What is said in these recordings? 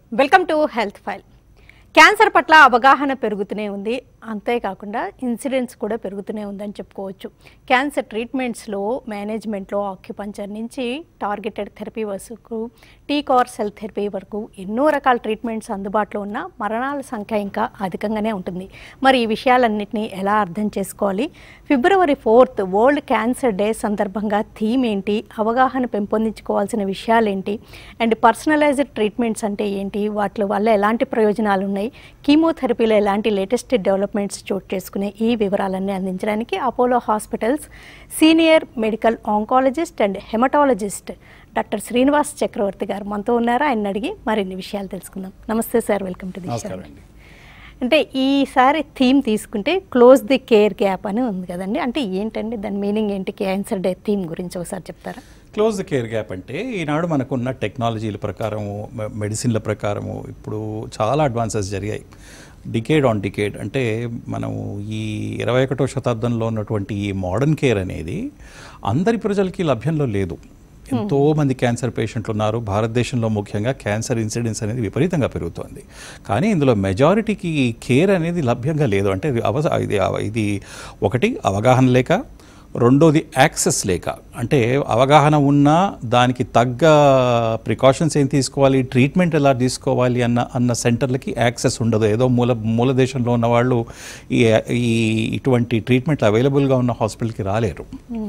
Welcome to health file cancer పట్ల అవగాహన పెరుగుతూనే ఉంది అంతేకాకుండా ఇన్సిడెన్స్ కూడా పెరుగుతూనే ఉందని చెప్పుకోవచ్చు క్యాన్సర్ ట్రీట్మెంట్స్లో మేనేజ్మెంట్లో ఆక్యుపంచర్ నుంచి టార్గెటెడ్ థెరపీ వరకు టీ కార్ సెల్ థెరపీ వరకు ఎన్నో రకాల ట్రీట్మెంట్స్ అందుబాటులో ఉన్న మరణాల సంఖ్య ఇంకా అధికంగానే ఉంటుంది మరి ఈ విషయాలన్నింటినీ ఎలా అర్థం చేసుకోవాలి February fourth world cancer day సందర్భంగా థీమ్ ఏంటి అవగాహన పెంపొందించుకోవాల్సిన విషయాలేంటి అండ్ పర్సనలైజ్డ్ ట్రీట్మెంట్స్ అంటే ఏంటి వాటి వల్ల ఎలాంటి ప్రయోజనాలు ఉన్నాయి కీమోథెరపీలో ఎలాంటి లేటెస్ట్ డెవలప్మెంట్స్ చోటు చేసుకునే ఈ వివరాలన్నీ అందించడానికి Apollo hospitals senior medical oncologist and haematologist doctor Srinivas చక్రవర్తి గారు మనతో ఉన్నారు ఆయన అడిగి మరిన్ని విషయాలు తెలుసుకుందాం నమస్తే సార్ వెల్కమ్ టు ది నమస్కారం అండి అంటే ఈసారి థీమ్ తీసుకుంటే క్లోజ్ ది కేర్ గ్యాప్ అని ఉంది కదండి అంటే ఏంటండి దాని మీనింగ్ ఏంటి క్యాన్సర్ డే థీమ్ గురించి ఒకసారి చెప్తారా క్లోజ్ ద కేర్ గ్యాప్ అంటే ఈనాడు మనకున్న టెక్నాలజీల ప్రకారము మె- మెడిసిన్ల ప్రకారము ఇప్పుడు చాలా అడ్వాన్సెస్ జరిగాయి డికేడ్ ఆన్ డికేడ్ అంటే మనము ఈ ఇరవై ఒకటో శతాబ్దంలో ఉన్నటువంటి ఈ మోడర్న్ కేర్ అనేది అందరి ప్రజలకి లభ్యంలో లేదు ఎంతో మంది క్యాన్సర్ పేషెంట్లు ఉన్నారు భారతదేశంలో ముఖ్యంగా క్యాన్సర్ ఇన్సిడెన్స్ అనేది విపరీతంగా పెరుగుతోంది కానీ ఇందులో మెజారిటీకి ఈ కేర్ అనేది లభ్యంగా లేదు అంటే ఇది అవ ఇది ఇది ఒకటి అవగాహన లేక రెండోది యాక్సెస్ లేక అంటే అవగాహన ఉన్నా దానికి తగ్గ ప్రికాషన్స్ ఏం తీసుకోవాలి ట్రీట్మెంట్ ఎలా తీసుకోవాలి అన్న అన్న సెంటర్లకి యాక్సెస్ ఉండదు ఏదో మూల మూల దేశంలో ఉన్న వాళ్ళు ఈ ఈ ఇటువంటి ట్రీట్మెంట్ అవైలబుల్గా ఉన్న హాస్పిటల్కి రాలేరు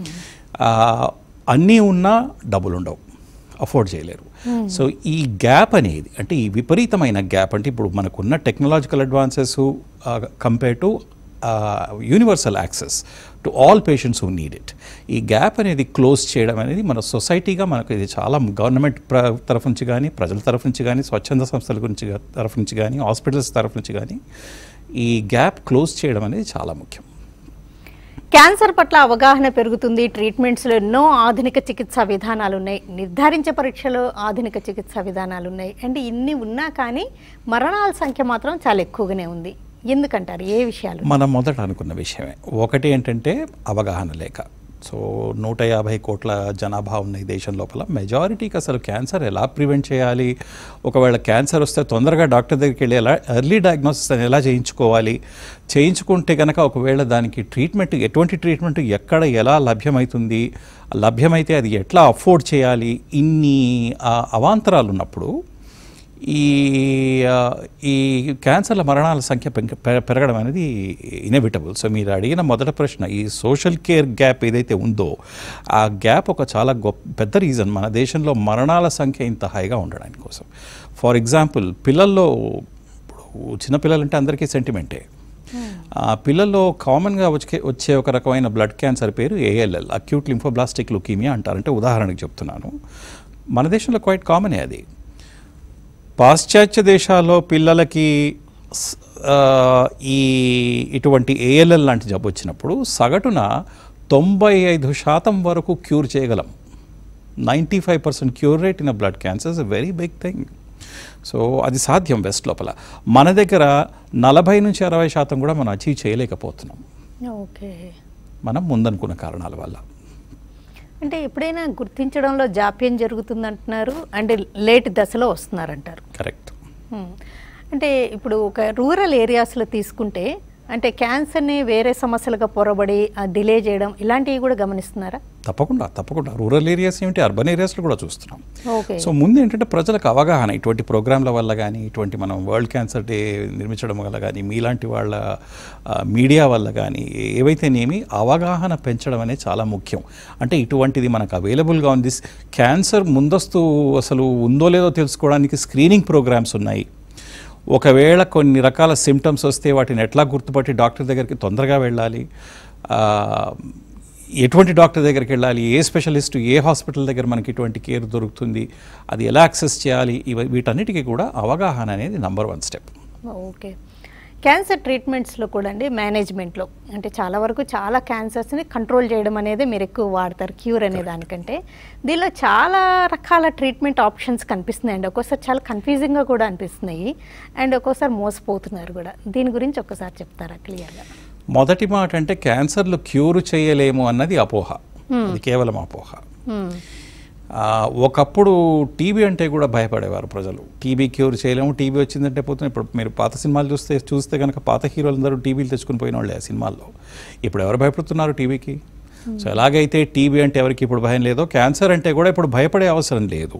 ఆ, అన్నీ ఉన్నా డబ్బులు ఉండవు అఫోర్డ్ చేయలేరు సో ఈ గ్యాప్ అనేది అంటే ఈ విపరీతమైన గ్యాప్ అంటే ఇప్పుడు మనకున్న technological advances compare to universal access to all patients who need it ఈ గ్యాప్ అనేది క్లోజ్ చేయడం అనేది మన సొసైటీగా మనకు ఇది చాలా గవర్నమెంట్ ప్ర తరఫు నుంచి కానీ ప్రజల తరఫు నుంచి కానీ స్వచ్ఛంద సంస్థల గురించి గా- తరఫు నుంచి కానీ హాస్పిటల్స్ తరఫు నుంచి కానీ ఈ గ్యాప్ క్లోజ్ చేయడం అనేది చాలా ముఖ్యం క్యాన్సర్ పట్ల అవగాహన పెరుగుతుంది ట్రీట్మెంట్స్లో ఎన్నో ఆధునిక చికిత్సా విధానాలు ఉన్నాయి నిర్ధారించే పరీక్షలో ఆధునిక చికిత్సా విధానాలు ఉన్నాయి అండ్ ఇన్ని ఉన్నా కానీ మరణాల సంఖ్య మాత్రం చాలా ఎక్కువగానే ఉంది ఎందుకంటారు ఏ విషయాలు మనం మొదట అనుకున్న విషయమే ఒకటి ఏంటంటే అవగాహన లేక సో నూట యాభై కోట్ల జనాభా ఉన్న ఈ దేశం లోపల మెజారిటీకి అసలు క్యాన్సర్ ఎలా ప్రివెంట్ చేయాలి ఒకవేళ క్యాన్సర్ వస్తే తొందరగా డాక్టర్ దగ్గరికి వెళ్ళి ఎలా ఎర్లీ డయాగ్నోసిస్ అని ఎలా చేయించుకోవాలి చేయించుకుంటే కనుక ఒకవేళ దానికి ట్రీట్మెంట్ ఎటువంటి ట్రీట్మెంట్ ఎక్కడ ఎలా లభ్యమవుతుంది లభ్యమైతే అది ఎట్లా అఫోర్డ్ చేయాలి ఇన్ని ఆ, అవాంతరాలు ఉన్నప్పుడు ఈ ఆ, ఈ క్యాన్సర్ల మరణాల సంఖ్య పెంక- పె- పెరగడం అనేది ఇనెవిటబుల్ సో మీరు అడిగిన మొదటి ప్రశ్న ఈ సోషల్ కేర్ గ్యాప్ ఏదైతే ఉందో ఆ గ్యాప్ ఒక చాలా గొప్ప పెద్ద రీజన్ మన దేశంలో మరణాల సంఖ్య ఇంత హైగా ఉండడానికి కోసం ఫర్ ఎగ్జాంపుల్ పిల్లల్లో ఇప్పుడు చిన్నపిల్లలంటే అందరికీ సెంటిమెంటే ఆ పిల్లల్లో కామన్గా వచ్చే వచ్చే ఒక రకమైన బ్లడ్ క్యాన్సర్ పేరు ఏఎల్ఎల్ అక్యూట్ లింఫోబ్లాస్టిక్ లుకీమియా అంటారు అంటే ఉదాహరణకు చెప్తున్నాను మన దేశంలో క్వైట్ కామనే అది పాశ్చాత్య దేశాల్లో పిల్లలకి స్- ఆ, ఈ ఇటువంటి ఏఎల్ఎల్ లాంటి జబ్బు వచ్చినప్పుడు సగటున తొంభై ఐదు శాతం వరకు క్యూర్ చేయగలం ninety five percent cure rate in blood cancer is a very big thing so అది సాధ్యం వెస్ట్ లోపల మన దగ్గర నలభై నుంచి అరవై శాతం కూడా మనం అచీవ్ చేయలేకపోతున్నాం ఓకే మనం ముందనుకున్న కారణాల వల్ల అంటే ఎప్పుడైనా గుర్తించడంలో జాప్యం జరుగుతుంది అంటున్నారు అండ్ లేట్ దశలో వస్తున్నారంటారు కరెక్ట్ Hmm. అంటే ఇప్పుడు ఒక రూరల్ ఏరియాస్లో తీసుకుంటే అంటే క్యాన్సర్ని వేరే సమస్యలుగా పొరబడి డిలే చేయడం ఇలాంటివి కూడా గమనిస్తున్నారా తప్పకుండా తప్పకుండా రూరల్ ఏరియాస్ ఏమిటి అర్బన్ ఏరియాస్లో కూడా చూస్తున్నాం ఓకే సో ముందు ఏంటంటే ప్రజలకు అవగాహన ఇటువంటి ప్రోగ్రాంల వల్ల కానీ ఇటువంటి మనం వరల్డ్ క్యాన్సర్ డే నిర్మించడం వల్ల కానీ మీలాంటి వాళ్ళ ఆ, మీడియా వల్ల కానీ ఏవైతేనేమి అవగాహన పెంచడం అనేది చాలా ముఖ్యం అంటే ఇటువంటిది మనకు అవైలబుల్గా ఉంది క్యాన్సర్ ముందస్తు అసలు ఉందో లేదో తెలుసుకోవడానికి స్క్రీనింగ్ ప్రోగ్రామ్స్ ఉన్నాయి ఒకవేళ కొన్ని రకాల సిమ్టమ్స్ వస్తే వాటిని ఎట్లా గుర్తుపట్టి డాక్టర్ దగ్గరికి తొందరగా వెళ్ళాలి ఆ, ఎటువంటి డాక్టర్ దగ్గరికి వెళ్ళాలి ఏ స్పెషలిస్ట్ ఏ హాస్పిటల్ దగ్గర మనకి ఇటువంటి కేర్ దొరుకుతుంది అది ఎలా యాక్సెస్ చేయాలి ఇవి వీటన్నిటికీ కూడా అవగాహన అనేది number one step okay cancer ట్రీట్మెంట్స్లో కూడా అండి మేనేజ్మెంట్లో అంటే చాలా వరకు చాలా క్యాన్సర్స్ని కంట్రోల్ చేయడం అనేది మీరు ఎక్కువ వాడతారు క్యూర్ అనే దానికంటే దీనిలో చాలా రకాల ట్రీట్మెంట్ ఆప్షన్స్ కనిపిస్తున్నాయండి ఒక్కోసారి చాలా కన్ఫ్యూజింగ్గా కూడా అనిపిస్తున్నాయి అండ్ ఒక్కోసారి మోసపోతున్నారు కూడా దీని గురించి ఒక్కసారి చెప్తారా క్లియర్గా మొదటి మాట అంటే క్యాన్సర్లు క్యూర్ చేయలేము అన్నది అపోహ అది కేవలం అపోహ ఆ, ఒకప్పుడు టీబీ అంటే కూడా భయపడేవారు ప్రజలు టీబీ క్యూర్ చేయలేము టీబీ వచ్చిందంటే పోతుంది ఇప్పుడు మీరు పాత సినిమాలు చూస్తే చూస్తే కనుక పాత హీరోలందరూ టీబీలు తెచ్చుకుని పోయిన వాళ్ళే ఆ సినిమాల్లో ఇప్పుడు ఎవరు భయపడుతున్నారు టీబీకి సో ఎలాగైతే టీబీ అంటే ఎవరికి ఇప్పుడు భయం లేదో క్యాన్సర్ అంటే కూడా ఇప్పుడు భయపడే అవసరం లేదు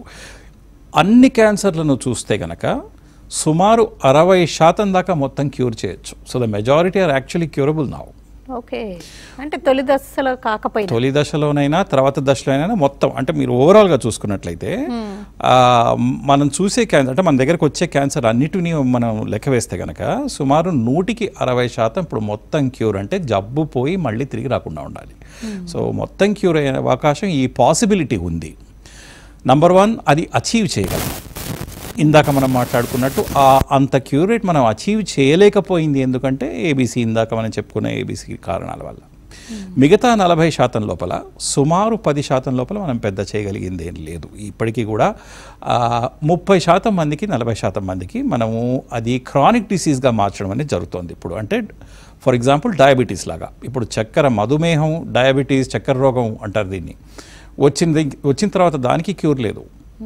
అన్ని క్యాన్సర్లను చూస్తే గనక సుమారు అరవై శాతం దాకా మొత్తం క్యూర్ చేయొచ్చు so the majority are actually curable now okay అంటే తొలి దశలో కాకపోయినా తొలి దశలోనైనా తర్వాత దశలోనైనా మొత్తం అంటే మీరు ఓవరాల్గా చూసుకున్నట్లయితే ఆ, మనం చూసే క్యాన్సర్ అంటే మన దగ్గరకు వచ్చే క్యాన్సర్ అన్నిటినీ మనం లెక్క వేస్తే కనుక సుమారు నూటికి అరవై శాతం ఇప్పుడు మొత్తం క్యూర్ అంటే జబ్బు పోయి మళ్ళీ తిరిగి రాకుండా ఉండాలి సో మొత్తం క్యూర్ అయ్యే అవకాశం ఈ పాసిబిలిటీ ఉంది నంబర్ వన్ అది అచీవ్ చేయగలం ఇందాక మనం మాట్లాడుకున్నట్టు ఆ అంత క్యూరేట్ మనం అచీవ్ చేయలేకపోయింది ఎందుకంటే ఏబీసీ ఇందాక మనం చెప్పుకున్న ఏబీసీ కారణాల వల్ల మిగతా నలభై శాతం లోపల సుమారు పది శాతం లోపల మనం పెద్ద చేయగలిగింది ఏం లేదు ఇప్పటికీ కూడా ఆ, ముప్పై శాతం మందికి నలభై శాతం మందికి మనము అది క్రానిక్ డిసీజ్గా మార్చడం అనేది జరుగుతోంది ఇప్పుడు అంటే ఫర్ ఎగ్జాంపుల్ డయాబెటీస్ లాగా ఇప్పుడు చక్కెర మధుమేహం డయాబెటీస్ చక్కెర రోగం అంటారు దీన్ని వచ్చింది వచ్చిన తర్వాత దానికి క్యూర్ లేదు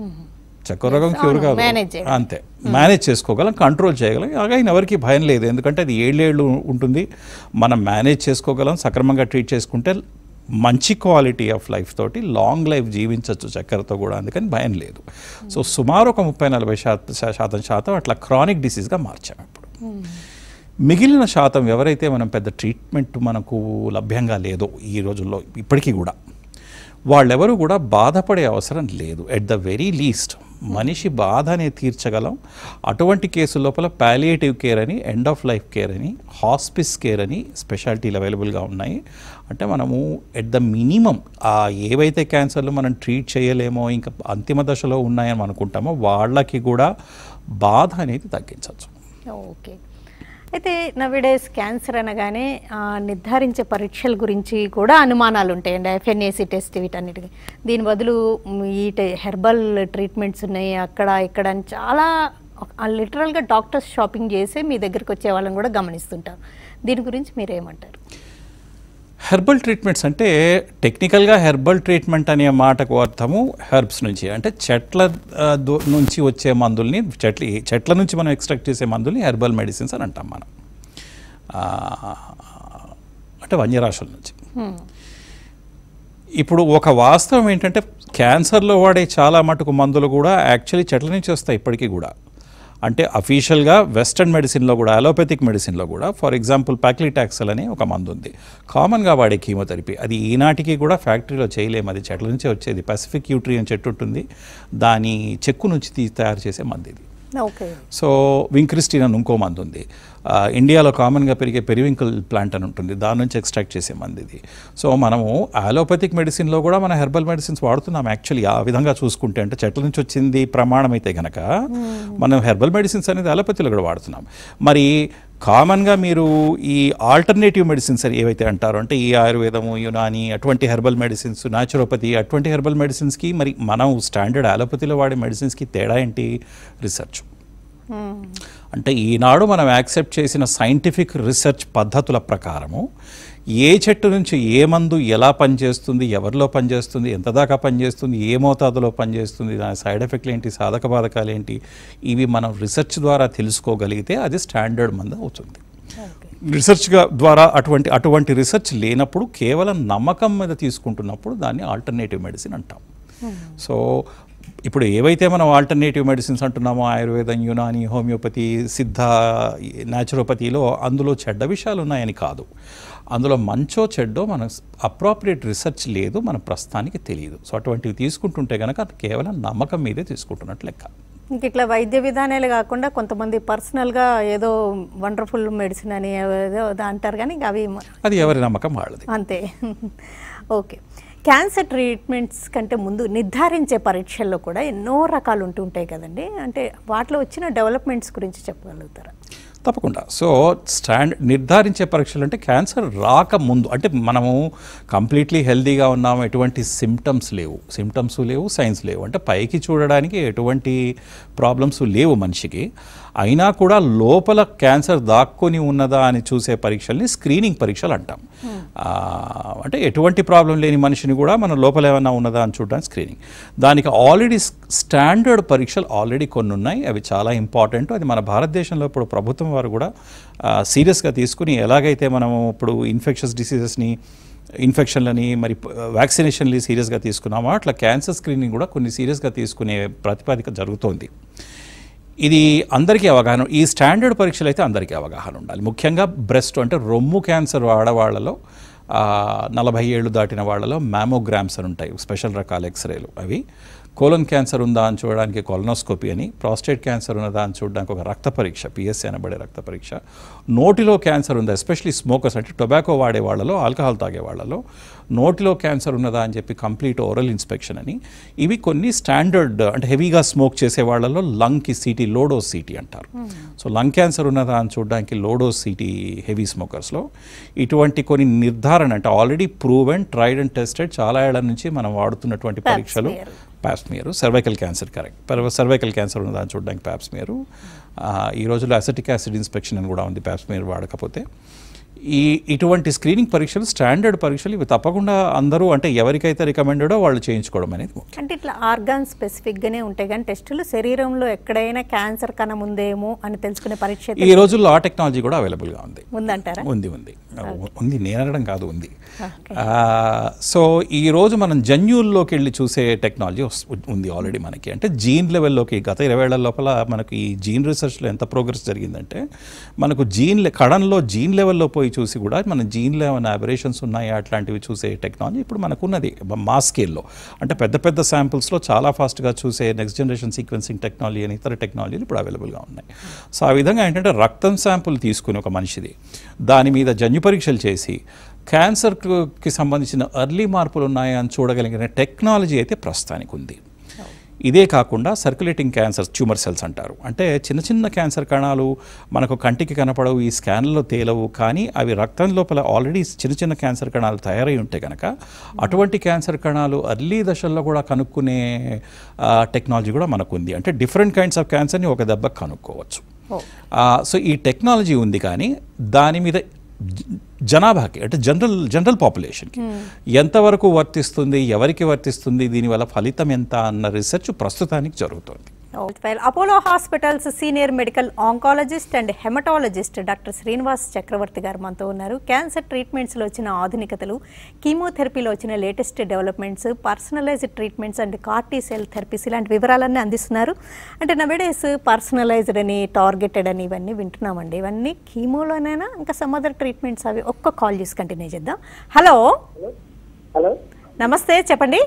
చక్కెర రోగం క్యూర్ కాదు manage చేయడం. అంతే మేనేజ్ చేసుకోగలం కంట్రోల్ చేయగలం అలాగే ఎవరికి భయం లేదు ఎందుకంటే అది ఏళ్ళేళ్ళు ఉంటుంది మనం మేనేజ్ చేసుకోగలం సక్రమంగా ట్రీట్ చేసుకుంటే మంచి క్వాలిటీ ఆఫ్ లైఫ్ తోటి లాంగ్ లైఫ్ జీవించవచ్చు చక్కెరతో కూడా అందుకని భయం లేదు సో సుమారు ఒక ముప్పై నలభై శాతం శాతం శాతం అట్లా క్రానిక్ డిసీజ్గా మార్చాం ఇప్పుడు మిగిలిన శాతం ఎవరైతే మనం పెద్ద ట్రీట్మెంట్ మనకు లభ్యంగా లేదో ఈ రోజుల్లో ఇప్పటికీ కూడా వాళ్ళెవరూ కూడా బాధపడే అవసరం లేదు ఎట్ ద వెరీ లీస్ట్ మనిషి బాధనే తీర్చగలం అటువంటి కేసు లోపల పాలియేటివ్ కేర్ అని ఎండ్ ఆఫ్ లైఫ్ కేర్ అని హాస్పిస్ కేర్ అని స్పెషాలిటీలు అవైలబుల్గా ఉన్నాయి అంటే మనము ఎట్ ద మినిమం ఆ ఏవైతే క్యాన్సర్లు మనం ట్రీట్ చేయలేమో ఇంకా అంతిమ దశలో ఉన్నాయని అనుకుంటామో వాళ్ళకి కూడా బాధ అనేది తగ్గించవచ్చు ఓకే అయితే నవిడేస్ క్యాన్సర్ అనగానే ఆ, నిర్ధారించే పరీక్షల గురించి కూడా అనుమానాలు ఉంటాయండి ఎఫ్ఎన్ఏసి టెస్ట్ వీటన్నిటికీ దీని బదులు మ్, ఈ హెర్బల్ ట్రీట్మెంట్స్ ఉన్నాయి అక్కడ ఇక్కడ అని చాలా లిటరల్గా డాక్టర్స్ షాపింగ్ చేసి మీ దగ్గరికి వచ్చే వాళ్ళని కూడా గమనిస్తుంటారు దీని గురించి మీరేమంటారు హెర్బల్ ట్రీట్మెంట్స్ అంటే టెక్నికల్గా హెర్బల్ ట్రీట్మెంట్ అనే మాటకు అర్థము హెర్బ్స్ నుంచి అంటే చెట్ల ఆ, దో- నుంచి వచ్చే మందుల్ని చెట్ల చెట్ల నుంచి మనం ఎక్స్ట్రాక్ట్ చేసే మందుల్ని హెర్బల్ మెడిసిన్స్ అని అంటాం మనం ఆ, అంటే వన్యరాశుల నుంచి ఇప్పుడు ఒక వాస్తవం ఏంటంటే క్యాన్సర్లో వాడే చాలా మటుకు మందులు కూడా యాక్చువల్లీ చెట్ల నుంచి వస్తాయి ఇప్పటికీ కూడా అంటే అఫీషియల్గా వెస్టర్న్ మెడిసిన్లో కూడా అలోపతిక్ మెడిసిన్లో కూడా ఫర్ ఎగ్జాంపుల్ ప్యాక్లిటాక్సల్ అని ఒక మందు ఉంది కామన్గా వాడే కీమోథెరపీ అది ఈనాటికి కూడా ఫ్యాక్టరీలో చేయలేము అది చెట్ల నుంచే వచ్చేది పసిఫిక్ యూట్రియన్ చెట్టు ఉంటుంది దాని చెక్కు నుంచి తీ తయారు చేసే మంది ఇది ఓకే సో వింక్రిస్టిన్ అని ఇంకో మందు ఉంది ఆ, ఇండియాలో కామన్గా పెరిగే పెరివింకల్ ప్లాంట్ అని ఉంటుంది దాని నుంచి ఎక్స్ట్రాక్ట్ చేసే మంది ఇది సో మనము అలోపతిక్ మెడిసిన్లో కూడా మన హెర్బల్ మెడిసిన్స్ వాడుతున్నాం యాక్చువల్లీ ఆ విధంగా చూసుకుంటే అంటే చెట్ల నుంచి వచ్చింది ప్రమాణం అయితే గనక మనం హెర్బల్ మెడిసిన్స్ అనేది అలోపతిలో కూడా వాడుతున్నాం మరి కామన్గా మీరు ఈ ఆల్టర్నేటివ్ మెడిసిన్స్ అని ఏవైతే అంటారో అంటే ఈ ఆయుర్వేదము యునాని అటువంటి హెర్బల్ మెడిసిన్స్ న్యాచురోపతి అటువంటి హెర్బల్ మెడిసిన్స్కి మరి మనం స్టాండర్డ్ అలోపతిలో వాడే మెడిసిన్స్కి తేడా ఏంటి రీసెర్చ్ అంటే ఈనాడు మనం యాక్సెప్ట్ చేసిన సైంటిఫిక్ రీసెర్చ్ పద్ధతుల ప్రకారము ఏ చెట్టు నుంచి ఏ మందు ఎలా పనిచేస్తుంది ఎవరిలో పనిచేస్తుంది ఎంత దాకా పనిచేస్తుంది ఏ మోతాదులో పనిచేస్తుంది దాని సైడ్ ఎఫెక్ట్లు ఏంటి సాధక బాధకాలు ఏంటి ఇవి మనం రీసెర్చ్ ద్వారా తెలుసుకోగలిగితే అది స్టాండర్డ్ మందు అవుతుంది రీసెర్చ్గా ద్వారా అటువంటి అటువంటి రీసెర్చ్ లేనప్పుడు కేవలం నమ్మకం మీద తీసుకుంటున్నప్పుడు దాన్ని ఆల్టర్నేటివ్ మెడిసిన్ అంటాం సో ఇప్పుడు ఏవైతే మనం ఆల్టర్నేటివ్ మెడిసిన్స్ అంటున్నామో ఆయుర్వేదం యునాని హోమియోపతి సిద్ధ న్యాచురోపతిలో అందులో చెడ్డ విషయాలు ఉన్నాయని కాదు అందులో మంచో చెడ్డో మన అప్రాప్రియేట్ రీసెర్చ్ లేదు మన ప్రస్తుతానికి తెలియదు సో అటువంటివి తీసుకుంటుంటే కనుక అది కేవలం నమ్మకం మీదే తీసుకుంటున్నట్లు లెక్క ఇంక ఇట్లా వైద్య విధానాలే కాకుండా కొంతమంది పర్సనల్గా ఏదో వండర్ఫుల్ మెడిసిన్ అని ఏదో అంటారు కానీ ఇంకా అవి మ- అది ఎవరి నమ్మకం వాళ్ళది అంతే ఓకే క్యాన్సర్ ట్రీట్మెంట్స్ కంటే ముందు నిర్ధారించే పరీక్షల్లో కూడా ఎన్నో రకాలు ఉంటుంటాయి కదండి అంటే వాటిలో వచ్చిన డెవలప్మెంట్స్ గురించి చెప్పగలుగుతారా తప్పకుండా సో స్టాండ్ నిర్ధారించే పరీక్షలు అంటే క్యాన్సర్ రాకముందు అంటే మనము కంప్లీట్లీ హెల్దీగా ఉన్నాము ఎటువంటి సిమ్టమ్స్ లేవు సిమ్టమ్స్ లేవు సైన్స్ లేవు అంటే పైకి చూడడానికి ఎటువంటి ప్రాబ్లమ్స్ లేవు మనిషికి అయినా కూడా లోపల క్యాన్సర్ దాక్కొని ఉన్నదా అని చూసే పరీక్షల్ని స్క్రీనింగ్ పరీక్షలు అంటాం ఆ, అంటే ఎటువంటి ప్రాబ్లం లేని మనిషిని కూడా మన లోపల ఏమైనా ఉన్నదా అని చూడడానికి స్క్రీనింగ్ దానికి ఆల్రెడీ స్టాండర్డ్ పరీక్షలు ఆల్రెడీ కొన్ని ఉన్నాయి అవి చాలా ఇంపార్టెంట్ అది మన భారతదేశంలో ఇప్పుడు ప్రభుత్వం వారు కూడా సీరియస్గా తీసుకుని ఎలాగైతే మనము ఇప్పుడు ఇన్ఫెక్షన్స్ డిసీజెస్ని ఇన్ఫెక్షన్లని మరి వ్యాక్సినేషన్లు సీరియస్గా తీసుకున్నామో అట్లా క్యాన్సర్ స్క్రీనింగ్ కూడా కొన్ని సీరియస్గా తీసుకునే ప్రతిపాదిక జరుగుతోంది ఇది అందరికీ అవగాహన ఈ స్టాండర్డ్ పరీక్షలు అయితే అందరికీ అవగాహన ఉండాలి ముఖ్యంగా బ్రెస్ట్ అంటే రొమ్ము క్యాన్సర్ ఆడవాళ్ళలో ఆ, నలభై ఏళ్ళు దాటిన వాళ్ళలో మ్యామోగ్రామ్స్ అని ఉంటాయి స్పెషల్ రకాల ఎక్స్రేలు అవి కోలన్ క్యాన్సర్ ఉందా అని చూడడానికి కొలనోస్కోపీ అని ప్రాస్టేట్ క్యాన్సర్ ఉన్నదా అని చూడడానికి ఒక రక్త పరీక్ష పిఎస్సీ అనబడే రక్త పరీక్ష నోటిలో క్యాన్సర్ ఉందా ఎస్పెషలీ స్మోకర్స్ అంటే టొబాకో వాడే వాళ్ళలో ఆల్కహాల్ తాగే వాళ్ళలో నోటిలో క్యాన్సర్ ఉన్నదా అని చెప్పి కంప్లీట్ ఓరల్ ఇన్స్పెక్షన్ అని ఇవి కొన్ని స్టాండర్డ్ అంటే హెవీగా స్మోక్ చేసే వాళ్ళలో లంగ్కి సిటీ లోడోస్ సిటీ అంటారు సో లంగ్ క్యాన్సర్ ఉన్నదా అని చూడడానికి లోడోస్ సిటీ హెవీ స్మోకర్స్లో ఇటువంటి కొన్ని నిర్ధారణ అంటే already prove and tried and tested చాలా ఏళ్ల నుంచి మనం వాడుతున్నటువంటి పరీక్షలు smear. Pap smear cervical cancer correct cervical cancer ఉన్నదా అని చూడడానికి ప్యాప్స్మియర్ ఈ రోజుల్లో అసెటిక్ యాసిడ్ ఇన్స్పెక్షన్ అని కూడా ఉంది ప్యాప్స్మియర్ వాడకపోతే ఈ ఇటువంటి స్క్రీనింగ్ పరీక్షలు స్టాండర్డ్ పరీక్షలు ఇవి తప్పకుండా అందరూ అంటే ఎవరికైతే రికమెండెడో వాళ్ళు చేయించుకోవడం అనేది ముఖ్యం అంటే ఇట్లా ఆర్గాన్ స్పెసిఫిక్గానే ఉంటాయి కానీ టెస్టులు శరీరంలో ఎక్కడైనా క్యాన్సర్ కణం ఉందేమో అని తెలుసుకునే పరీక్ష అయితే ఈ రోజుల్లో ఆ టెక్నాలజీ కూడా అవైలబుల్గా ఉంది ఉందంటారా ఉంది ఉంది ఉంది నేను అనడం కాదు ఉంది ఓకే. ఆ, సో ఈ రోజు మనం జన్యుల్లోకి వెళ్ళి చూసే టెక్నాలజీ వస్- ఉంది ఆల్రెడీ మనకి అంటే జీన్ లెవెల్లోకి గత ఇరవై ఏళ్ల లోపల మనకు ఈ జీన్ రీసెర్చ్లో ఎంత ప్రోగ్రెస్ జరిగిందంటే మనకు జీన్ లె- కణంలో జీన్ లెవెల్లో పోయి చూసి కూడా మన జీన్లో ఏమైనా అబరేషన్స్ ఉన్నాయా అట్లాంటివి చూసే టెక్నాలజీ ఇప్పుడు మనకు ఉన్నది మా స్కేల్లో అంటే పెద్ద పెద్ద శాంపిల్స్లో చాలా ఫాస్ట్గా చూసే నెక్స్ట్ జనరేషన్ సీక్వెన్సింగ్ టెక్నాలజీ అని ఇతర టెక్నాలజీలు ఇప్పుడు అవైలబుల్గా ఉన్నాయి సో ఆ విధంగా ఏంటంటే రక్తం శాంపుల్ తీసుకుని ఒక మనిషిది దాని మీద జన్యు పరీక్షలు చేసి క్యాన్సర్కి సంబంధించిన ఎర్లీ మార్పులు ఉన్నాయా అని చూడగలిగిన టెక్నాలజీ అయితే ప్రస్తుతానికి ఉంది ఇదే కాకుండా సర్క్యులేటింగ్ క్యాన్సర్ ట్యూమర్ సెల్స్ అంటారు అంటే చిన్న చిన్న క్యాన్సర్ కణాలు మనకు కంటికి కనపడవు ఈ స్కాన్లో తేలవు కానీ అవి రక్తం లోపల ఆల్రెడీ చిన్న చిన్న క్యాన్సర్ కణాలు తయారై ఉంటే కనుక అటువంటి క్యాన్సర్ కణాలు అర్లీ దశల్లో కూడా కనుక్కునే ఆ, టెక్నాలజీ కూడా మనకు ఉంది అంటే డిఫరెంట్ కైండ్స్ ఆఫ్ క్యాన్సర్ని ఒక దెబ్బ కనుక్కోవచ్చు ఓ. ఆ, సో ఈ టెక్నాలజీ ఉంది కానీ దాని మీద జ- జనాభాకి అంటే జనరల్ జనరల్ పాపులేషన్కి ఎంతవరకు వర్తిస్తుంది ఎవరికి వర్తిస్తుంది దీనివల్ల ఫలితం ఎంత అన్న రీసెర్చ్ ప్రస్తుతానికి జరుగుతోంది file Apollo hospitals senior medical oncologist and haematologist doctor Srinivas చక్రవర్తి గారు మనతో ఉన్నారు క్యాన్సర్ ట్రీట్మెంట్స్లో వచ్చిన ఆధునికతలు కీమోథెరపీలో వచ్చిన latest developments personalised treatments and CAR T cell therapies ఇలాంటి వివరాలన్నీ అందిస్తున్నారు అంటే నవేడేస్ పర్సనలైజ్డ్ అని టార్గెటెడ్ అని ఇవన్నీ వింటున్నామండి ఇవన్నీ కీమోలోనైనా ఇంకా సమ్ అదర్ ట్రీట్మెంట్స్ అవి ఒక్క కాల్ చేసి కంటిన్యూ చేద్దాం హలో హలో నమస్తే చెప్పండి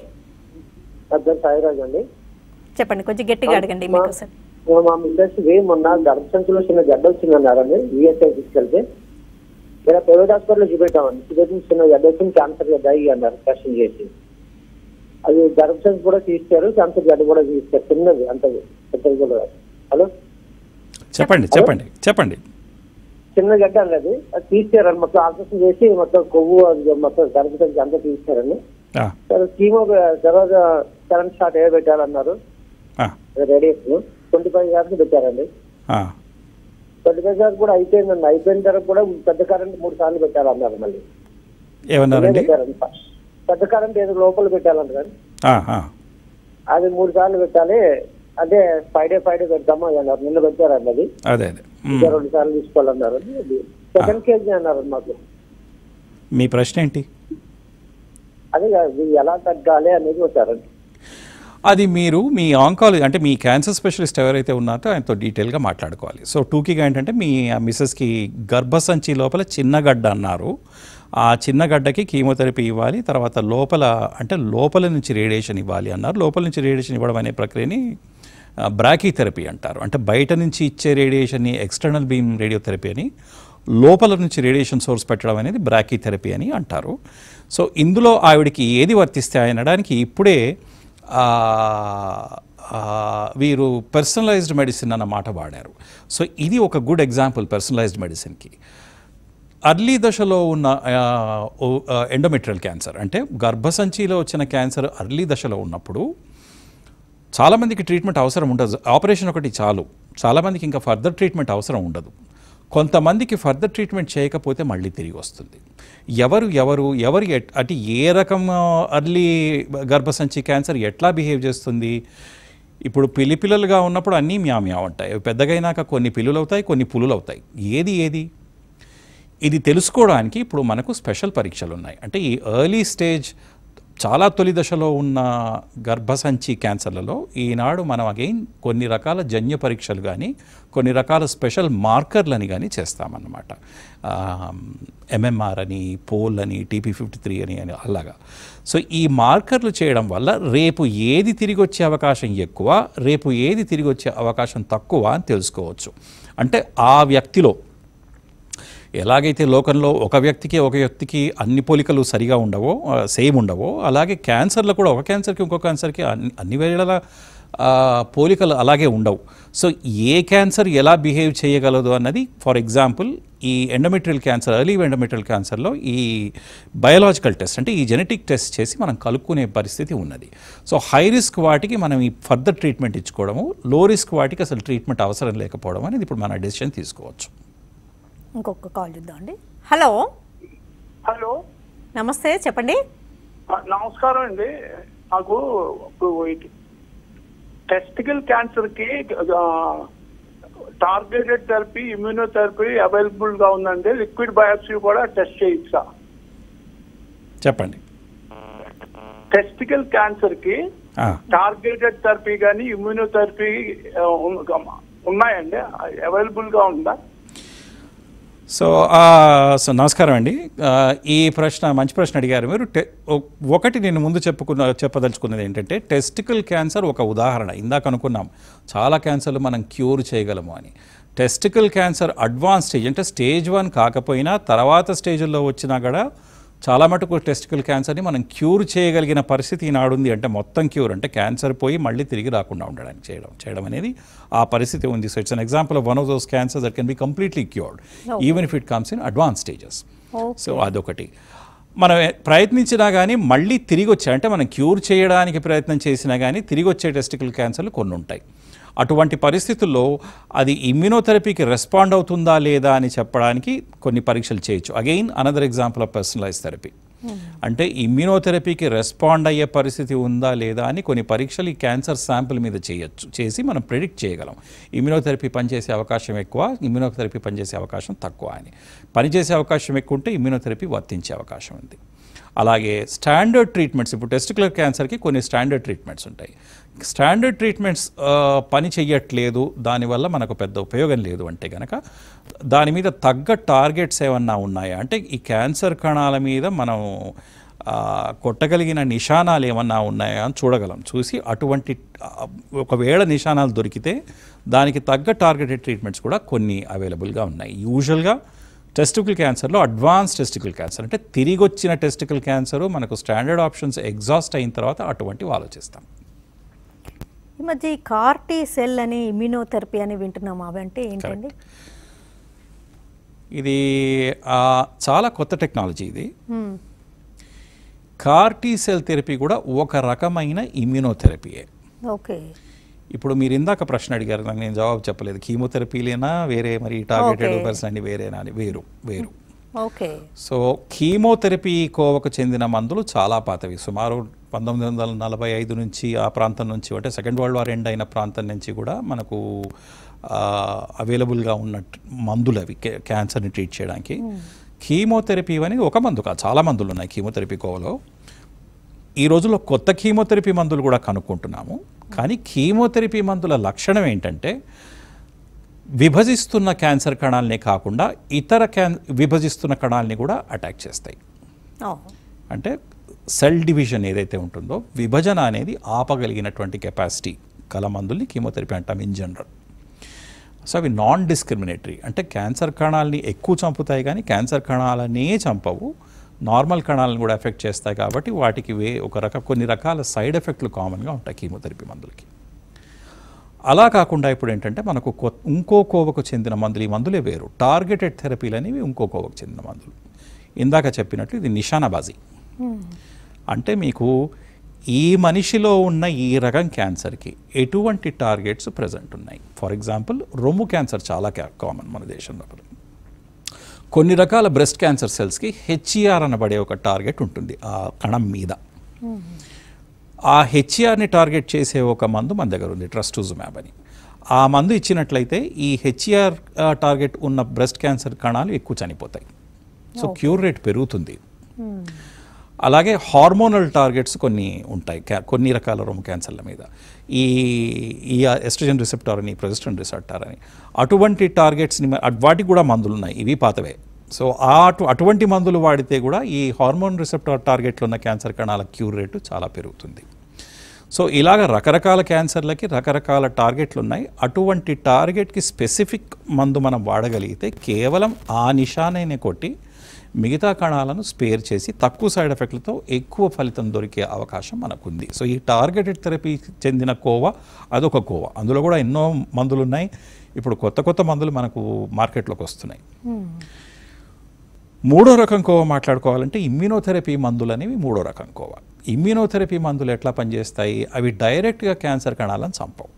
అద్దరు సాయిరాజ్ అండి చెప్పండి కొంచెం గట్టిగా అడగండి మీకోసం మా- మా మిస్సెస్ కి మొన్న గర్భసంచులో చిన్న గడ్డ వచ్చిందన్నారండి ఈఎస్ఐ తీసుకెళ్తే ఇలా ప్రైవేట్ హాస్పిటల్లో చూపెట్టామండి చూపెట్టి చిన్న గడ్డ వచ్చింది క్యాన్సర్ గడ్డ అయ్యి అన్నారు టెస్ట్ చేసి అది గర్భసంచి కూడా తీస్తారు క్యాన్సర్ గడ్డ కూడా తీస్తారు చిన్నది అంత పెద్దది కూడా హలో చెప్పండి చెప్పండి చెప్పండి చిన్న గడ్డ అన్నది అది తీస్తారండి మొత్తం ఆపరేషన్ చేసి మొత్తం కొవ్వు అది మొత్తం గర్భసంచి అంతా తీస్తారండి ఆ, సరే కీమో తర్వాత కరెంట్ షాట్ ఏ పెట్టాలన్నారు ఆ, రేడియేషన్ ట్వంటీ ఫైవ్ ఇయర్స్ పెట్టారండి ఆ. ట్వంటీ ఫైవ్ ఇయర్స్ కూడా అయిపోయిందండి అయిపోయిన తర్వాత కూడా పెద్ద కరెంట్ మూడు సార్లు పెట్టాలన్నారు మళ్ళీ ఏమన్నారండి పెట్టారండి పెద్ద కరెంట్ ఏదో లోపల పెట్టాలంట కానీ ఆ, ఆ. అది మూడు సార్లు పెట్టాలి అదే ఫైవ్ డే ఫైవ్ డే పెడతాము అది అన్నారు నిన్న పెట్టారండి అది అదే అదే మ్. ఇంకా రెండు సార్లు తీసుకోవాలన్నారు సెకండ్ కేజీ అన్నారు మాకు మీ ప్రశ్న ఏంటి అదే ఇది ఎలా తగ్గాలి అనేది వచ్చారండి అది మీరు మీ ఆంకాలజీ అంటే మీ క్యాన్సర్ స్పెషలిస్ట్ ఎవరైతే ఉన్నారో ఆయనతో డీటెయిల్గా మాట్లాడుకోవాలి సో టూకీగా ఏంటంటే మీ మిస్సెస్కి గర్భసంచి లోపల చిన్న గడ్డ అన్నారు ఆ చిన్న గడ్డకి కీమోథెరపీ ఇవ్వాలి తర్వాత లోపల అంటే లోపల నుంచి రేడియేషన్ ఇవ్వాలి అన్నారు లోపల నుంచి రేడియేషన్ ఇవ్వడం అనే ప్రక్రియని బ్రాకీ థెరపీ అంటారు అంటే బయట నుంచి ఇచ్చే రేడియేషన్ని ఎక్స్టర్నల్ బీమ్ రేడియోథెరపీ అని లోపల నుంచి రేడియేషన్ సోర్స్ పెట్టడం అనేది బ్రాకీ థెరపీ అని అంటారు సో ఇందులో ఆవిడకి ఏది వర్తిస్తే అనడానికి ఇప్పుడే ఆ, ఆ, వీరు పర్సనలైజ్డ్ మెడిసిన్ అన్న మాట వాడారు సో ఇది ఒక గుడ్ ఎగ్జాంపుల్ పర్సనలైజ్డ్ మెడిసిన్కి అర్లీ దశలో ఉన్న ఎండోమెట్రియల్ క్యాన్సర్ అంటే గర్భసంచిలో వచ్చిన క్యాన్సర్ అర్లీ దశలో ఉన్నప్పుడు చాలామందికి ట్రీట్మెంట్ అవసరం ఉండదు ఆపరేషన్ ఒకటి చాలు చాలామందికి ఇంకా ఫర్దర్ ట్రీట్మెంట్ అవసరం ఉండదు కొంతమందికి ఫర్దర్ ట్రీట్మెంట్ చేయకపోతే మళ్ళీ తిరిగి వస్తుంది ఎవరు ఎవరు ఎవరు ఎట్- అటు ఏ రకం అర్లీ గర్భసంచి క్యాన్సర్ ఎట్లా బిహేవ్ చేస్తుంది ఇప్పుడు పిల్లి పిల్లలుగా ఉన్నప్పుడు అన్నీ మ్యా మ్యా ఉంటాయి అవి పెద్దగైనాక కొన్ని పిల్లులు అవుతాయి కొన్ని పులులు అవుతాయి ఏది ఏది ఇది తెలుసుకోవడానికి ఇప్పుడు మనకు స్పెషల్ పరీక్షలు ఉన్నాయి అంటే ఈ ఎర్లీ స్టేజ్ చాలా తొలి దశలో ఉన్న గర్భసంచి క్యాన్సర్లలో ఈనాడు మనం అగైన్ కొన్ని రకాల జన్య పరీక్షలు కానీ కొన్ని రకాల స్పెషల్ మార్కర్లని కానీ చేస్తామన్నమాట ఎంఎంఆర్ అని పోల్ అని టీపీ ఫిఫ్టీ త్రీ అని అని అలాగా సో ఈ మార్కర్లు చేయడం వల్ల రేపు ఏది తిరిగి వచ్చే అవకాశం ఎక్కువ రేపు ఏది తిరిగి వచ్చే అవకాశం తక్కువ అని తెలుసుకోవచ్చు అంటే ఆ వ్యక్తిలో ఎలాగైతే లోకంలో ఒక వ్యక్తికి ఒక వ్యక్తికి అన్ని పోలికలు సరిగా ఉండవో ఆ, సేమ్ ఉండవో అలాగే క్యాన్సర్లో కూడా ఒక క్యాన్సర్కి ఇంకో క్యాన్సర్కి అన్ని అన్ని వేళల ఆ, పోలికలు అలాగే ఉండవు సో ఏ క్యాన్సర్ ఎలా బిహేవ్ చేయగలదు అన్నది ఫర్ ఎగ్జాంపుల్ ఈ ఎండోమెట్రియల్ క్యాన్సర్ ఎర్లీ ఎండోమెట్రియల్ క్యాన్సర్లో ఈ బయోలాజికల్ టెస్ట్ అంటే ఈ జెనెటిక్ టెస్ట్ చేసి మనం కలుపుకునే పరిస్థితి ఉన్నది సో హై రిస్క్ వాటికి మనం ఈ ఫర్దర్ ట్రీట్మెంట్ ఇచ్చుకోవడము లో రిస్క్ వాటికి అసలు ట్రీట్మెంట్ అవసరం లేకపోవడం అనేది ఇప్పుడు మన డెసిషన్ తీసుకోవచ్చు ఇంకొక కాల్ చూద్దామండి హలో హలో నమస్తే చెప్పండి ఆ, నమస్కారం అండి నాకు టెస్టికల్ క్యాన్సర్ కి టార్గెటెడ్ థెరపీ ఇమ్యూనోథెరపీ అవైలబుల్ గా ఉందండి లిక్విడ్ బయాప్సీ కూడా టెస్ట్ చేయొచ్చా చెప్పండి టెస్టికల్ క్యాన్సర్ కి ఆ, టార్గెటెడ్ థెరపీ కానీ ఇమ్యూనోథెరపీ ఉన్నాయండి అవైలబుల్ గా ఉందా సో ఆ, సో నమస్కారం అండి ఆ, ఈ ప్రశ్న మంచి ప్రశ్న అడిగారు మీరు టె ఒ- ఒకటి నేను ముందు చెప్పుకున్న చెప్పదలుచుకున్నది ఏంటంటే టెస్టికల్ క్యాన్సర్ ఒక ఉదాహరణ ఇందాక అనుకున్నాం చాలా క్యాన్సర్లు మనం క్యూర్ చేయగలము అని టెస్టికల్ క్యాన్సర్ అడ్వాన్స్ స్టేజ్ అంటే స్టేజ్ వన్ కాకపోయినా తర్వాత స్టేజ్లో వచ్చినా కూడా చాలా మటుకు టెస్టికల్ క్యాన్సర్ని మనం క్యూర్ చేయగలిగిన పరిస్థితి ఈనాడు ఉంది అంటే మొత్తం క్యూర్ అంటే క్యాన్సర్ పోయి మళ్ళీ తిరిగి రాకుండా ఉండడానికి చేయడం చేయడం అనేది ఆ పరిస్థితి ఉంది so it's an example of one of those cancer that can be completely cured even if it comes in advance stages so అదొకటి మనం ప్రయత్నించినా కానీ మళ్ళీ తిరిగి వచ్చే అంటే మనం క్యూర్ చేయడానికి ప్రయత్నం చేసినా కానీ తిరిగి వచ్చే టెస్టికల్ క్యాన్సర్లు కొన్ని ఉంటాయి అటువంటి పరిస్థితుల్లో అది ఇమ్యూనోథెరపీకి రెస్పాండ్ అవుతుందా లేదా అని చెప్పడానికి కొన్ని పరీక్షలు చేయొచ్చు again another example of personalise therapy అంటే ఇమ్యూనోథెరపీకి రెస్పాండ్ అయ్యే పరిస్థితి ఉందా లేదా అని కొన్ని పరీక్షలు ఈ క్యాన్సర్ శాంపిల్ మీద చేయొచ్చు చేసి మనం ప్రిడిక్ట్ చేయగలం ఇమ్యూనోథెరపీ పనిచేసే అవకాశం ఎక్కువ ఇమ్యూనోథెరపీ పనిచేసే అవకాశం తక్కువ అని పనిచేసే అవకాశం ఎక్కువ ఉంటే ఇమ్యూనోథెరపీ వర్తించే అవకాశం ఉంది అలాగే స్టాండర్డ్ ట్రీట్మెంట్స్ ఇప్పుడు టెస్టికులర్ క్యాన్సర్కి కొన్ని స్టాండర్డ్ ట్రీట్మెంట్స్ ఉంటాయి స్టాండర్డ్ ట్రీట్మెంట్స్ ఆ, పని చెయ్యట్లేదు దానివల్ల మనకు పెద్ద ఉపయోగం లేదు అంటే కనుక దాని మీద తగ్గ టార్గెట్స్ ఏమన్నా ఉన్నాయా అంటే ఈ క్యాన్సర్ కణాల మీద మనం ఆ, కొట్టగలిగిన నిశానాలు ఏమన్నా ఉన్నాయా అని చూడగలం చూసి అటువంటి ఆ, ఒకవేళ నిశానాలు దొరికితే దానికి తగ్గ టార్గెటెడ్ ట్రీట్మెంట్స్ కూడా కొన్ని అవైలబుల్గా ఉన్నాయి యూజువల్గా టెస్టికల్ క్యాన్సర్లో అడ్వాన్స్ టెస్టికల్ క్యాన్సర్ అంటే తిరిగి వచ్చిన టెస్టికల్ క్యాన్సర్ మనకు స్టాండర్డ్ ఆప్షన్స్ ఎగ్జాస్ట్ అయిన తర్వాత అటువంటివి ఆలోచిస్తాం ఈ మధ్య ఈ కార్టీ సెల్ అని ఇమ్యూనోథెరపీ అని వింటున్నాం అవి అంటే ఏంటండి ఇది ఆ, చాలా కొత్త టెక్నాలజీ ఇది మ్మ్. కార్టీ సెల్ థెరపీ కూడా ఒక రకమైన ఇమ్యూనోథెరపీయే ఓకే ఇప్పుడు మీరు ఇందాక ప్రశ్న అడిగారు నాకు నేను జవాబు చెప్పలేదు కీమోథెరపీలేనా వేరే మరి టార్గెటెడ్ Okay. పర్సన్ అని వేరేనా అని వేరు వేరు ఓకే సో కీమోథెరపీ కోవకు చెందిన మందులు చాలా పాతవి సుమారు పంతొమ్మిది వందల నలభై ఐదు నుంచి ఆ ప్రాంతం నుంచి అంటే సెకండ్ వరల్డ్ వార్ ఎండ్ అయిన ప్రాంతం నుంచి కూడా మనకు అవైలబుల్గా ఉన్న ట్- మందులు అవి కే- క్యాన్సర్ని ట్రీట్ చేయడానికి కీమోథెరపీ అనేది ఒక మందు కాదు చాలా మందులు ఉన్నాయి కీమోథెరపీ కోవలో ఈ రోజుల్లో కొత్త కీమోథెరపీ మందులు కూడా కనుక్కుంటున్నాము కానీ కీమోథెరపీ మందుల లక్షణం ఏంటంటే విభజిస్తున్న క్యాన్సర్ కణాలనే కాకుండా ఇతర క్యాన్ విభజిస్తున్న కణాలని కూడా అటాక్ చేస్తాయి ఓ, అంటే సెల్ డివిజన్ ఏదైతే ఉంటుందో విభజన అనేది ఆపగలిగినటువంటి కెపాసిటీ కల మందుల్ని కీమోథెరపీ అంటాం ఇన్ జనరల్ సో అవి నాన్ డిస్క్రిమినేటరీ అంటే క్యాన్సర్ కణాలని ఎక్కువ చంపుతాయి కానీ క్యాన్సర్ కణాలనే చంపవు నార్మల్ కణాలను కూడా ఎఫెక్ట్ చేస్తాయి కాబట్టి వాటికి వే ఒక రక కొన్ని రకాల సైడ్ ఎఫెక్ట్లు కామన్గా ఉంటాయి కీమోథెరపీ మందులకి అలా కాకుండా ఇప్పుడు ఏంటంటే మనకు కొ ఇంకో కోవకు చెందిన మందులు ఈ మందులే వేరు టార్గెటెడ్ థెరపీలు అనేవి ఇంకో కోవకు చెందిన మందులు ఇందాక చెప్పినట్లు ఇది నిషానాబాజీ అంటే మీకు ఈ మనిషిలో ఉన్న ఈ రకం క్యాన్సర్కి ఎటువంటి టార్గెట్స్ ప్రజెంట్ ఉన్నాయి ఫర్ ఎగ్జాంపుల్ రొమ్ము క్యాన్సర్ చాలా కామన్ మన దేశంలో కొన్ని రకాల బ్రెస్ట్ క్యాన్సర్ సెల్స్కి హెచ్ఈఆర్ అనబడే ఒక టార్గెట్ ఉంటుంది ఆ కణం మీద ఆ హెచ్ఈఆర్ని టార్గెట్ చేసే ఒక మందు మన దగ్గర ఉంది ట్రస్టూజుమ్యాబ్ అని ఆ మందు ఇచ్చినట్లయితే ఈ హెచ్ఈఆర్ టార్గెట్ ఉన్న బ్రెస్ట్ క్యాన్సర్ కణాలు ఎక్కువ చనిపోతాయి సో క్యూర్ రేట్ పెరుగుతుంది అలాగే హార్మోనల్ టార్గెట్స్ కొన్ని ఉంటాయి క్యా- కొన్ని రకాల రొమ్ము క్యాన్సర్ల మీద ఈ ఈ ఎస్ట్రోజన్ రిసెప్టార్ అని ప్రొజెస్ట్రాన్ రిసెప్టార్ అని అటువంటి టార్గెట్స్ని మ- అట్- వాటికి కూడా మందులు ఉన్నాయి ఇవి పాతవే సో ఆ అటు అటువంటి మందులు వాడితే కూడా ఈ హార్మోన్ రిసెప్టార్ టార్గెట్లు ఉన్న క్యాన్సర్ కణాల క్యూర్ రేటు చాలా పెరుగుతుంది సో ఇలాగ రకరకాల క్యాన్సర్లకి రకరకాల టార్గెట్లు ఉన్నాయి అటువంటి టార్గెట్కి స్పెసిఫిక్ మందు మనం వాడగలిగితే కేవలం ఆ నిషానైనే కొట్టి మిగతా కణాలను స్పేర్ చేసి తక్కువ సైడ్ ఎఫెక్ట్లతో ఎక్కువ ఫలితం దొరికే అవకాశం మనకుంది సో ఈ టార్గెటెడ్ థెరపీ చెందిన కోవా అదొక కోవా అందులో కూడా ఎన్నో మందులు ఉన్నాయి ఇప్పుడు కొత్త కొత్త మందులు మనకు మార్కెట్లోకి వస్తున్నాయి మూడో రకం కోవ మాట్లాడుకోవాలంటే ఇమ్యూనోథెరపీ మందులు అనేవి మూడో రకం కోవ ఇమ్యూనోథెరపీ మందులు ఎట్లా పనిచేస్తాయి అవి డైరెక్ట్గా క్యాన్సర్ కణాలను చంపవు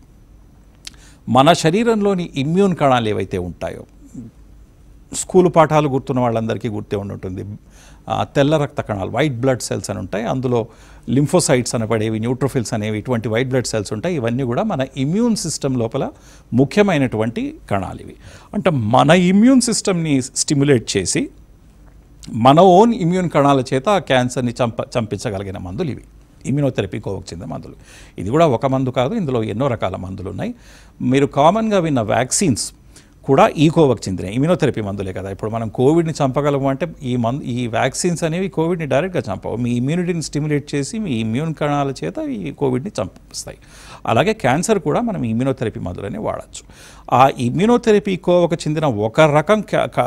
మన శరీరంలోని ఇమ్యూన్ కణాలు ఏవైతే ఉంటాయో స్కూలు పాఠాలు గుర్తున్న వాళ్ళందరికీ గుర్తే ఉండుంటుంది ఆ, తెల్ల రక్త కణాలు వైట్ బ్లడ్ సెల్స్ అని ఉంటాయి అందులో లింఫోసైట్స్ అనబడేవి న్యూట్రోఫిల్స్ అనేవి ఇటువంటి వైట్ బ్లడ్ సెల్స్ ఉంటాయి ఇవన్నీ కూడా మన ఇమ్యూన్ సిస్టమ్ లోపల ముఖ్యమైనటువంటి కణాలు ఇవి అంటే మన ఇమ్యూన్ సిస్టమ్ని స్టిమ్యులేట్ చేసి మన ఓన్ ఇమ్యూన్ కణాల చేత ఆ క్యాన్సర్ని చంప చంపించగలిగిన మందులు ఇవి ఇమ్యూనోథెరపీ కోవకు చెందిన మందులు ఇది కూడా ఒక మందు కాదు ఇందులో ఎన్నో రకాల మందులు ఉన్నాయి మీరు కామన్గా విన్న వ్యాక్సిన్స్ కూడా ఈ కోవకు చెందిన ఇమ్యూనోథెరపీ మందులే కదా ఇప్పుడు మనం కోవిడ్ని చంపగలము అంటే ఈ మందు ఈ వ్యాక్సిన్స్ అనేవి కోవిడ్ని డైరెక్ట్గా చంపవు మీ ఇమ్యూనిటీని స్టిమ్యులేట్ చేసి మీ ఇమ్యూన్ కణాల చేత ఈ కోవిడ్ని చంపిస్తాయి అలాగే క్యాన్సర్ కూడా మనం ఇమ్యూనోథెరపీ మందులని వాడచ్చు ఆ ఇమ్యూనోథెరపీ కోవకు చెందిన ఒక రకం క్యా- కా-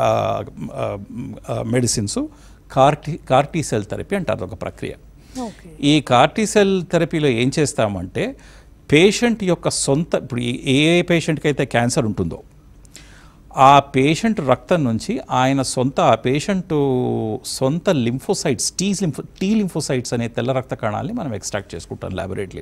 ఆ, medicines CAR T CAR T cell therapy అంటారు ఒక ప్రక్రియ ఓకే ఈ కార్టీసెల్ థెరపీలో ఏం చేస్తామంటే పేషెంట్ యొక్క సొంత ఇప్పుడు ఏ- ఏ ఏ పేషెంట్కి అయితే క్యాన్సర్ ఉంటుందో ఆ పేషెంట్ రక్తం నుంచి ఆయన సొంత ఆ పేషెంట్ సొంత lymphocytes T lympho T lymphocytes అనే తెల్ల రక్త కణాలని మనం ఎక్స్ట్రాక్ట్ చేసుకుంటాం ల్యాబొరేటరీ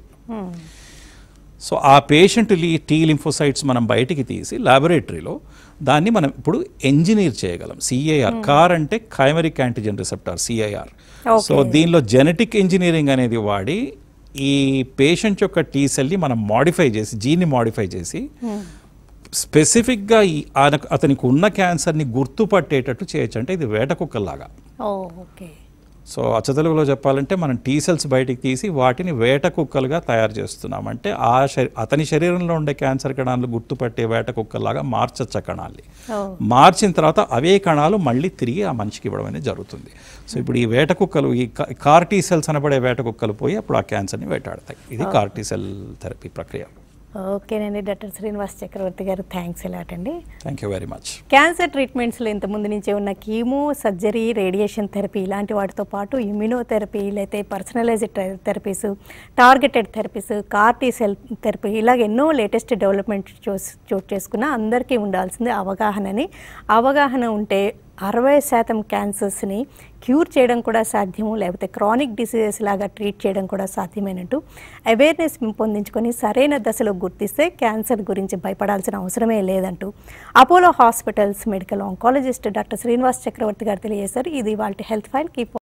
సో ఆ పేషెంట్ టీ లింఫోసైట్స్ మనం బయటికి తీసి ల్యాబొరేటరీలో దాన్ని మనం ఇప్పుడు ఎంజినీర్ చేయగలం సిఐఆర్ కార్ అంటే chimeric antigen receptor CIR Okay. So దీనిలో జెనెటిక్ ఇంజనీరింగ్ అనేది వాడి ఈ పేషెంట్ యొక్క టీ సెల్ని మనం మాడిఫై చేసి జీన్ని మాడిఫై చేసి స్పెసిఫిక్గా ఈ ఆయన- అతనికి ఉన్న క్యాన్సర్ని గుర్తుపట్టేటట్టు చేయొచ్చు అంటే ఇది వేట కుక్కల్లాగా ఓ ఓకే సో అచ్చతెలుగులో చెప్పాలంటే మనం టీ సెల్స్ బయటికి తీసి వాటిని వేట కుక్కలుగా తయారు చేస్తున్నాం అంటే ఆ శరీ అతని శరీరంలో ఉండే క్యాన్సర్ కణాలు గుర్తుపట్టే వేట కుక్కల్లాగా మార్చచ్చ కణాల్ని ఓ మార్చిన తర్వాత అవే కణాలు మళ్ళీ తిరిగి ఆ మనిషికి ఇవ్వడం అనేది జరుగుతుంది సో ఇప్పుడు ఈ వేట కుక్కలు ఈ కా- కార్ టీ సెల్స్ అనబడే వేట కుక్కలు పోయి అప్పుడు ఆ క్యాన్సర్ని వేటాడతాయి ఇది కార్ టీ సెల్ థెరపీ ప్రక్రియ ఓకేనండి డాక్టర్ శ్రీనివాస్ చక్రవర్తి గారు థ్యాంక్స్ ఎలాట్ అండి thank you very much cancer ట్రీట్మెంట్స్లో ఇంతకుముందు నుంచే ఉన్న కీమో సర్జరీ రేడియేషన్ థెరపీ ఇలాంటి వాటితో పాటు ఇమ్యూనోథెరపీ లేకపోతే personalised therapies targeted therapies CAR T cell therapy ఇలాగ ఎన్నో లేటెస్ట్ డెవలప్మెంట్ చూస్ చోటు చేసుకున్న అందరికీ ఉండాల్సింది అవగాహనని అవగాహన ఉంటే అరవై శాతం క్యాన్సర్స్ని క్యూర్ చేయడం కూడా సాధ్యము లేకపోతే క్రానిక్ డిసీజెస్ లాగా ట్రీట్ చేయడం కూడా సాధ్యమైనట్టు అవేర్నెస్ పెంపొందించుకొని సరైన దశలో గుర్తిస్తే క్యాన్సర్ గురించి భయపడాల్సిన అవసరమే లేదంటూ Apollo hospitals medical oncologist doctor Srinivas చక్రవర్తి గారు తెలియజేశారు ఇది వాళ్ళ హెల్త్ ఫైల్ కీప్